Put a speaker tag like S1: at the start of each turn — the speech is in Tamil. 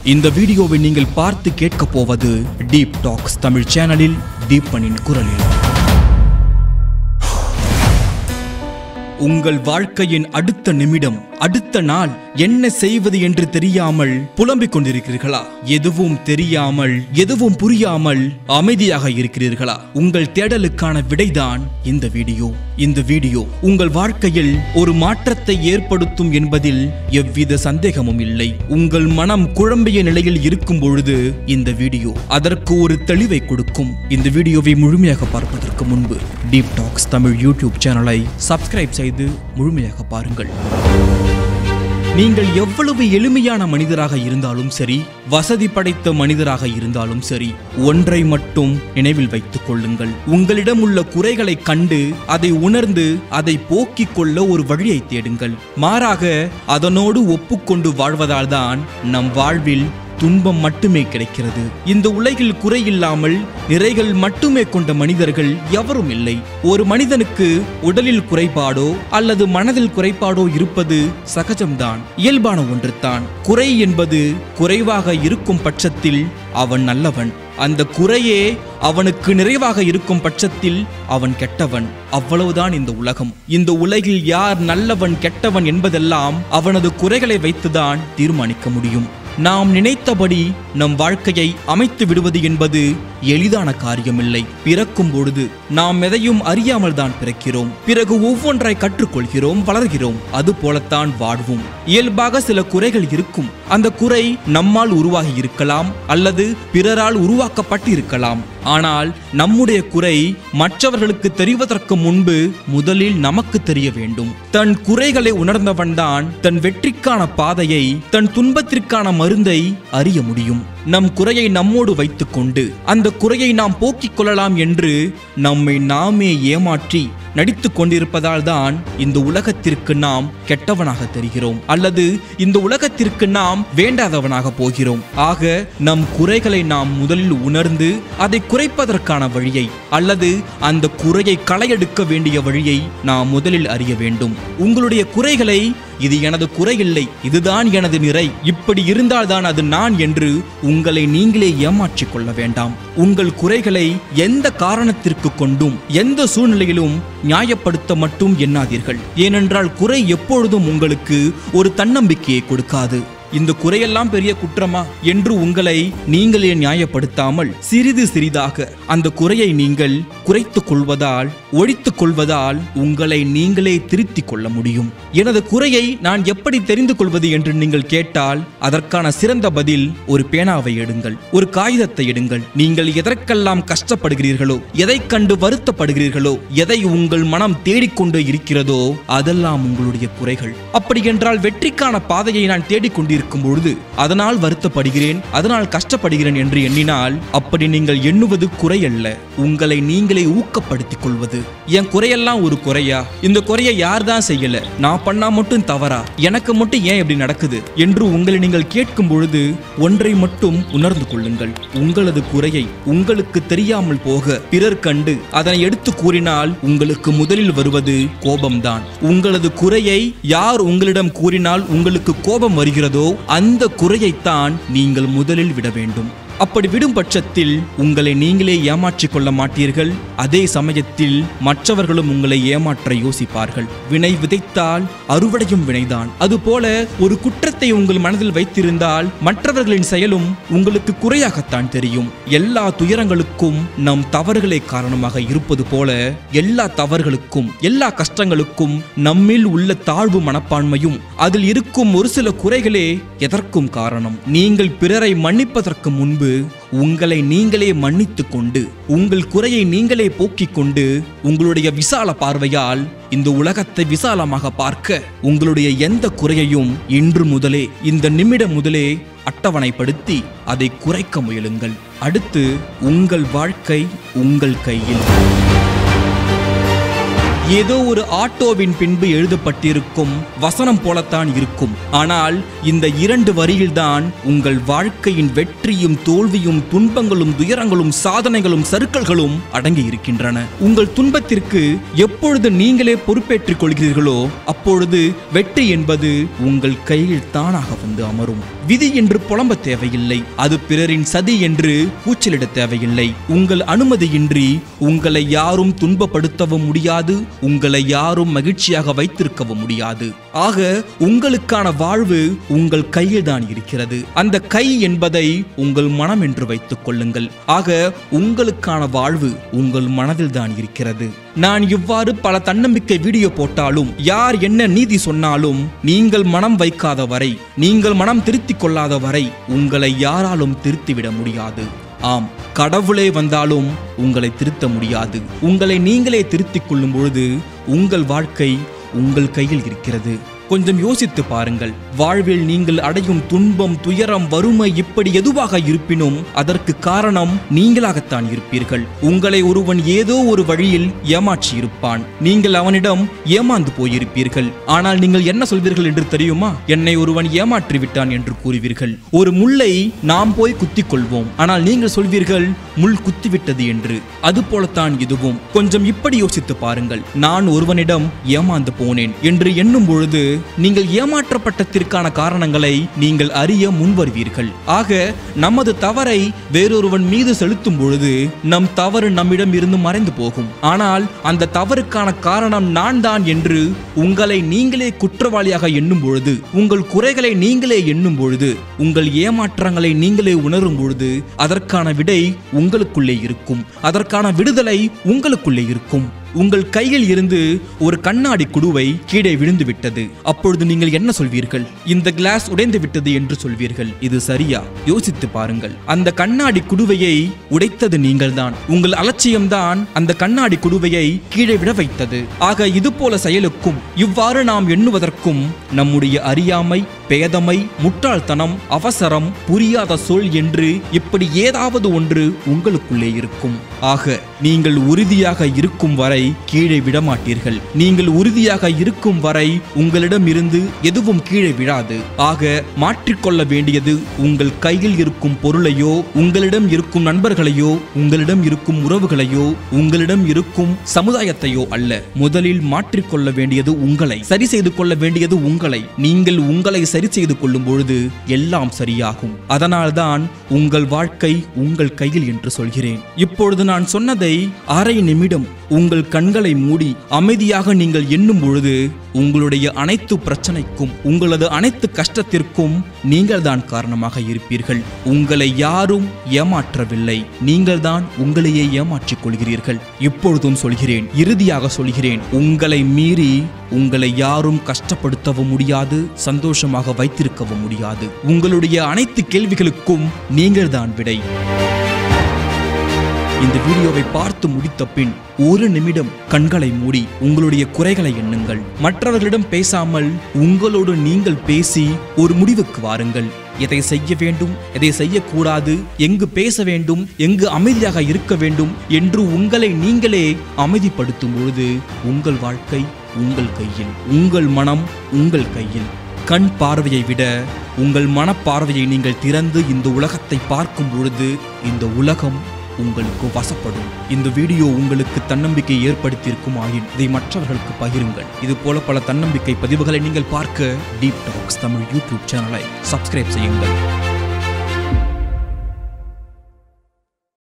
S1: இந்த வீடியோவை நீங்கள் பார்த்து கேட்கப் போவது டீப் டாக்ஸ் தமிழ் சேனலில் டீப்பனின் குரலில் உங்கள் வாழ்க்கையின் அடுத்த நிமிடம் அடுத்த நாள் என்ன செய்வது என்று தெரியாமல் புலம்பிக் கொண்டிருக்கிறீர்களா எதுவும் தெரியாமல் எதுவும் புரியாமல் அமைதியாக இருக்கிறீர்களா உங்கள் தேடலுக்கான விடைதான் இந்த வீடியோ இந்த வீடியோ உங்கள் வாழ்க்கையில் ஒரு மாற்றத்தை ஏற்படுத்தும் என்பதில் எவ்வித சந்தேகமும் இல்லை உங்கள் மனம் குழம்பிய நிலையில் இருக்கும் பொழுது இந்த வீடியோ அதற்கு ஒரு தெளிவை கொடுக்கும் இந்த வீடியோவை முழுமையாக பார்ப்பதற்கு முன்பு டீப் டாக்ஸ் தமிழ் யூடியூப் சேனலை சப்ஸ்கிரைப் செய்து முழுமையாக பாருங்கள் நீங்கள் எவ்வளவு எளிமையான மனிதராக இருந்தாலும் சரி வசதி படைத்த மனிதராக இருந்தாலும் சரி ஒன்றை மட்டும் நினைவில் வைத்துக் கொள்ளுங்கள் உங்களிடம் உள்ள குறைகளை கண்டு அதை உணர்ந்து அதை போக்கிக் கொள்ள ஒரு வழியை தேடுங்கள் மாறாக அதனோடு ஒப்புக்கொண்டு வாழ்வதால் தான் நம் வாழ்வில் துன்பம் மட்டுமே கிடைக்கிறது இந்த உலகில் குறையில்லாமல் நிறைகள் மட்டுமே கொண்ட மனிதர்கள் எவரும் இல்லை ஒரு மனிதனுக்கு உடலில் குறைபாடோ அல்லது மனதில் குறைபாடோ இருப்பது சகஜம்தான் இயல்பான ஒன்றுதான் குறை என்பது குறைவாக இருக்கும் பட்சத்தில் அவன் நல்லவன் அந்த குறையே அவனுக்கு நிறைவாக இருக்கும் பட்சத்தில் அவன் கெட்டவன் அவ்வளவுதான் இந்த உலகம் இந்த உலகில் யார் நல்லவன் கெட்டவன் என்பதெல்லாம் அவனது குறைகளை வைத்துதான் தீர்மானிக்க முடியும் நாம் நினைத்தபடி நம் வாழ்க்கையை அமைத்து விடுவது என்பது எளிதான காரியமில்லை பிறக்கும் பொழுது நாம் எதையும் அறியாமல் தான் பிறக்கிறோம் பிறகு ஒவ்வொன்றை கற்றுக்கொள்கிறோம் வளர்கிறோம் அது போலத்தான் வாழ்வும் இயல்பாக சில குறைகள் இருக்கும் அந்த குறை நம்மால் உருவாகி இருக்கலாம் அல்லது பிறரால் உருவாக்கப்பட்டு இருக்கலாம் ஆனால் நம்முடைய குறை மற்றவர்களுக்கு தெரிவதற்கு முன்பு முதலில் நமக்கு தெரிய வேண்டும் தன் குறைகளை உணர்ந்தவன்தான் தன் வெற்றிக்கான பாதையை தன் துன்பத்திற்கான மருந்தை அறிய முடியும் நம் குறையை நம்மோடு வைத்துக்கொண்டு அந்த குறையை நாம் போக்கிக் கொள்ளலாம் என்று நம்மை நாமே ஏமாற்றி நடித்துக் கொண்டிருப்பதால் தான் இந்த உலகத்திற்கு நாம் கெட்டவனாக தெரிகிறோம் அல்லது இந்த உலகத்திற்கு நாம் வேண்டாதவனாக போகிறோம் ஆக நம் குறைகளை நாம் முதலில் உணர்ந்து அதை குறைப்பதற்கான வழியை அல்லது அந்த குறையை களையெடுக்க வேண்டிய வழியை நாம் முதலில் அறிய வேண்டும் உங்களுடைய குறைகளை இது எனது குறை இல்லை இதுதான் எனது நிறை இப்படி இருந்தால்தான் அது நான் என்று உங்களை நீங்களே ஏமாற்றிக் கொள்ள வேண்டாம் உங்கள் குறைகளை எந்த காரணத்திற்கு கொண்டும் எந்த சூழ்நிலையிலும் நியாயப்படுத்த மட்டும் எண்ணாதீர்கள் ஏனென்றால் குறை எப்பொழுதும் உங்களுக்கு ஒரு தன்னம்பிக்கையை கொடுக்காது இந்த குறையெல்லாம் பெரிய குற்றமா என்று உங்களை நீங்களே நியாயப்படுத்தாமல் சிறிது சிறிதாக அந்த குறையை நீங்கள் குறைத்துக் கொள்வதால் ஒழித்துக் கொள்வதால் உங்களை நீங்களே திருத்திக் கொள்ள முடியும் எனது குறையை நான் எப்படி தெரிந்து கொள்வது என்று நீங்கள் கேட்டால் அதற்கான சிறந்த பதில் ஒரு பேனாவை எடுங்கள் ஒரு காகிதத்தை எடுங்கள் நீங்கள் எதற்கெல்லாம் கஷ்டப்படுகிறீர்களோ எதை கண்டு வருத்தப்படுகிறீர்களோ எதை உங்கள் மனம் தேடிக்கொண்டு இருக்கிறதோ அதெல்லாம் உங்களுடைய குறைகள் அப்படி என்றால் வெற்றிக்கான பாதையை நான் தேடிக்கொண்டிருக்கிறேன் இருக்கும் பொழுது அதனால் வருத்தப்படுகிறேன் அதனால் கஷ்டப்படுகிறேன் என்று எண்ணினால் அப்படி நீங்கள் எண்ணுவது குறை அல்ல உங்களை நீங்களே ஊக்கப்படுத்திக் கொள்வது என் குறையெல்லாம் ஒரு குறையா இந்த குறையை யார் தான் செய்யல நான் பண்ணா மட்டும் தவறா எனக்கு மட்டும் ஏன் இப்படி நடக்குது என்று உங்களை நீங்கள் கேட்கும் பொழுது ஒன்றை மட்டும் உணர்ந்து கொள்ளுங்கள் உங்களது குறையை உங்களுக்கு தெரியாமல் போக பிறர் கண்டு அதனை எடுத்து கூறினால் உங்களுக்கு முதலில் வருவது கோபம்தான் உங்களது குறையை யார் உங்களிடம் கூறினால் உங்களுக்கு கோபம் வருகிறதோ அந்த குறையைத்தான் நீங்கள் முதலில் விட வேண்டும் அப்படி விடும் பட்சத்தில் உங்களை நீங்களே ஏமாற்றிக் கொள்ள மாட்டீர்கள் அதே சமயத்தில் மற்றவர்களும் உங்களை ஏமாற்ற யோசிப்பார்கள் வினை விதைத்தால் அறுவடையும் வினைதான் அதுபோல ஒரு குற்றத்தை உங்கள் மனதில் வைத்திருந்தால் மற்றவர்களின் செயலும் உங்களுக்கு குறையாகத்தான் தெரியும் எல்லா துயரங்களுக்கும் நம் தவறுகளே காரணமாக இருப்பது போல எல்லா தவறுகளுக்கும் எல்லா கஷ்டங்களுக்கும் நம்மில் உள்ள தாழ்வு மனப்பான்மையும் அதில் இருக்கும் ஒரு சில குறைகளே எதற்கும் காரணம் நீங்கள் பிறரை மன்னிப்பதற்கு முன்பு உங்களை நீங்களே மன்னித்துக் கொண்டு உங்கள் குறையை நீங்களே போக்கிக் கொண்டு உங்களுடைய விசால பார்வையால் இந்த உலகத்தை விசாலமாக பார்க்க உங்களுடைய எந்த குறையையும் இன்று முதலே இந்த நிமிடம் முதலே அட்டவணைப்படுத்தி அதை குறைக்க முயலுங்கள் அடுத்து உங்கள் வாழ்க்கை உங்கள் கையில் ஏதோ ஒரு ஆட்டோவின் பின்பு எழுதப்பட்டிருக்கும் வசனம் போலத்தான் இருக்கும் ஆனால் இந்த இரண்டு வரியில்தான் உங்கள் வாழ்க்கையின் வெற்றியும் தோல்வியும் துன்பங்களும் துயரங்களும் சாதனைகளும் சறுக்கல்களும் அடங்கி இருக்கின்றன உங்கள் துன்பத்திற்கு எப்பொழுது நீங்களே பொறுப்பேற்றுக் கொள்கிறீர்களோ அப்பொழுது வெற்றி என்பது உங்கள் கையில் தானாக வந்து அமரும் விதி என்று புலம்ப தேவையில்லை அது பிறரின் சதி என்று கூச்சலிட தேவையில்லை உங்கள் அனுமதியின்றி உங்களை யாரும் துன்பப்படுத்தவும் முடியாது உங்களை யாரும் மகிழ்ச்சியாக வைத்திருக்கவும் முடியாது ஆக உங்களுக்கான வாழ்வு உங்கள் கையில் தான் இருக்கிறது அந்த கை என்பதை உங்கள் மனம் என்று வைத்துக் கொள்ளுங்கள் ஆக உங்களுக்கான வாழ்வு உங்கள் மனதில் தான் இருக்கிறது நான் இவ்வாறு பல தன்னம்பிக்கை வீடியோ போட்டாலும் யார் என்ன நீதி சொன்னாலும் நீங்கள் மனம் வைக்காத வரை நீங்கள் மனம் திருத்திக் கொள்ளாத வரை உங்களை யாராலும் திருத்திவிட முடியாது ஆம் கடவுளே வந்தாலும் உங்களை திருத்த முடியாது உங்களை நீங்களே திருத்திக் கொள்ளும் பொழுது உங்கள் வாழ்க்கை உங்கள் கையில் இருக்கிறது கொஞ்சம் யோசித்து பாருங்கள் வாழ்வில் நீங்கள் அடையும் துன்பம் துயரம் வறுமை இப்படி எதுவாக இருப்பினும் அதற்கு காரணம் நீங்களாகத்தான் இருப்பீர்கள் உங்களை ஒருவன் ஏதோ ஒரு வழியில் ஏமாற்றி இருப்பான் நீங்கள் அவனிடம் ஏமாந்து போயிருப்பீர்கள் ஆனால் நீங்கள் என்ன சொல்வீர்கள் என்று தெரியுமா என்னை ஒருவன் ஏமாற்றி விட்டான் என்று கூறுவீர்கள் ஒரு முள்ளை நாம் போய் குத்திக் கொள்வோம் ஆனால் நீங்கள் சொல்வீர்கள் முள் குத்திவிட்டது என்று அது போலத்தான் இதுவும் கொஞ்சம் இப்படி யோசித்து பாருங்கள் நான் ஒருவனிடம் ஏமாந்து போனேன் என்று எண்ணும் பொழுது நீங்கள் ஏமாற்றப்பட்டதற்கான காரணங்களை நீங்கள் அறிய முன்வருவீர்கள் ஆக நமது தவறை வேறொருவன் மீது செலுத்தும் பொழுது நம் தவறு நம்மிடம் இருந்து மறைந்து போகும் ஆனால் அந்த தவறுக்கான காரணம் நான் தான் என்று உங்களை நீங்களே குற்றவாளியாக எண்ணும் பொழுது உங்கள் குறைகளை நீங்களே எண்ணும் பொழுது உங்கள் ஏமாற்றங்களை நீங்களே உணரும் பொழுது அதற்கான விடை உங்களுக்குள்ளே இருக்கும் அதற்கான விடுதலை உங்களுக்குள்ளே இருக்கும் உங்கள் கையில் இருந்து ஒரு கண்ணாடி குடுவை கீழே விழுந்து விட்டது அப்பொழுது நீங்கள் என்ன சொல்வீர்கள் இந்த கிளாஸ் உடைந்து விட்டது என்று சொல்வீர்கள் இது சரியா யோசித்து பாருங்கள் அந்த கண்ணாடி குடுவையை உடைத்தது நீங்கள்தான் உங்கள் அலட்சியம்தான் அந்த கண்ணாடி குடுவையை கீழே விட வைத்தது ஆக இது போல செயலுக்கும் இவ்வாறு நாம் எண்ணுவதற்கும் நம்முடைய அறியாமை பேதமை முட்டாள்தனம் அவசரம் புரியாத சொல் என்று இப்படி ஏதாவது ஒன்று உங்களுக்குள்ளே இருக்கும் ஆக நீங்கள் உறுதியாக இருக்கும் வரை கீழே விடமாட்டீர்கள் நீங்கள் உறுதியாக இருக்கும் வரை உங்களிடம் இருந்து எதுவும் கீழே விழாது ஆக மாற்றிக்கொள்ள வேண்டியது உங்கள் கையில் இருக்கும் பொருளையோ உங்களிடம் இருக்கும் நண்பர்களையோ உங்களிடம் இருக்கும் உறவுகளையோ உங்களிடம் இருக்கும் சமுதாயத்தையோ அல்ல முதலில் மாற்றிக்கொள்ள வேண்டியது உங்களை சரி செய்து கொள்ள வேண்டியது உங்களை நீங்கள் உங்களை சரி செய்து கொள்ளும் பொழுது எல்லாம் சரியாகும் அதனால்தான் உங்கள் வாழ்க்கை உங்கள் கையில் என்று சொல்கிறேன் இப்பொழுது நான் சொன்னதை அரை நிமிடம் உங்கள் கண்களை மூடி அமைதியாக நீங்கள் எண்ணும் பொழுது உங்களுடைய அனைத்து பிரச்சனைக்கும் உங்களது அனைத்து கஷ்டத்திற்கும் நீங்கள் தான் காரணமாக இருப்பீர்கள் உங்களை யாரும் ஏமாற்றவில்லை நீங்கள் தான் உங்களையே ஏமாற்றிக் கொள்கிறீர்கள் இப்பொழுதும் சொல்கிறேன் இறுதியாக சொல்கிறேன் உங்களை மீறி உங்களை யாரும் கஷ்டப்படுத்தவும் முடியாது சந்தோஷமாக வைத்திருக்கவும் முடியாது உங்களுடைய அனைத்து கேள்விகளுக்கும் நீங்கள் தான் விடை இந்த வீடியோவை பார்த்து முடித்த பின் ஒரு நிமிடம் கண்களை மூடி உங்களுடைய குறைகளை எண்ணுங்கள் மற்றவர்களிடம் பேசாமல் உங்களோடு நீங்கள் பேசி ஒரு முடிவுக்கு வாருங்கள் எதை செய்ய வேண்டும் எதை செய்யக்கூடாது எங்கு பேச வேண்டும் எங்கு அமைதியாக இருக்க வேண்டும் என்று உங்களை நீங்களே அமைதிப்படுத்தும் பொழுது உங்கள் வாழ்க்கை உங்கள் கையில் உங்கள் மனம் உங்கள் கையில் கண் பார்வையை விட உங்கள் மனப்பார்வையை நீங்கள் திறந்து இந்த உலகத்தை பார்க்கும் பொழுது இந்த உலகம் உங்களுக்கு வசப்படும் இந்த வீடியோ உங்களுக்கு தன்னம்பிக்கை ஏற்படுத்தியிருக்கும் ஆயின் இதை மற்றவர்களுக்கு பகிருங்கள் இது போல பல தன்னம்பிக்கை பதிவுகளை நீங்கள் பார்க்க டீப் டாக்ஸ் தமிழ் யூடியூப் சேனலை சப்ஸ்கிரைப் செய்யுங்கள்